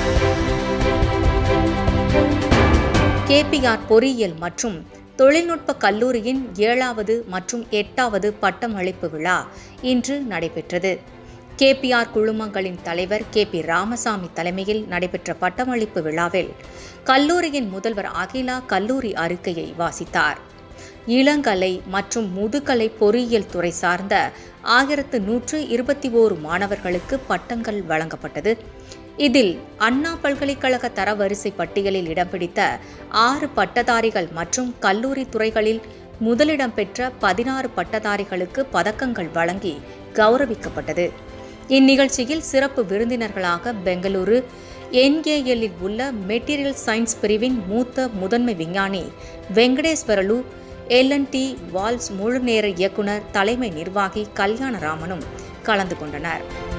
KPR பொறியியல் மற்றும் தொழில்நுட்ப கல்லூரியின் ஏழாவது மற்றும் எட்டாவது பட்டமளிப்பு விழா இன்று நடைபெற்றது கேபிஆர் குழுமங்களின் தலைவர் கே பி ராமசாமி தலைமையில் நடைபெற்ற பட்டமளிப்பு விழாவில் கல்லூரியின் முதல்வர் அகிலா கல்லூரி அறிக்கையை வாசித்தார் இளங்கலை மற்றும் முதுகலை பொறியியல் துறை சார்ந்த ஆயிரத்து நூற்று இருபத்தி ஓரு மாணவர்களுக்கு பட்டங்கள் வழங்கப்பட்டது இதில் அண்ணா பல்கலைக்கழக தரவரிசை பட்டியலில் இடம் பிடித்த ஆறு பட்டதாரிகள் மற்றும் கல்லூரி துறைகளில் முதலிடம் பெற்ற பதினாறு பட்டதாரிகளுக்கு பதக்கங்கள் வழங்கி கௌரவிக்கப்பட்டது இந்நிகழ்ச்சியில் சிறப்பு விருந்தினர்களாக பெங்களூரு என்ஏஎல்லில் உள்ள மெட்டீரியல் சயின்ஸ் பிரிவின் மூத்த முதன்மை விஞ்ஞானி வெங்கடேஸ்வரலு எல்என்டி வால்ஸ் முழுநேர இயக்குனர் தலைமை நிர்வாகி கல்யாணராமனும் கலந்து கொண்டனர்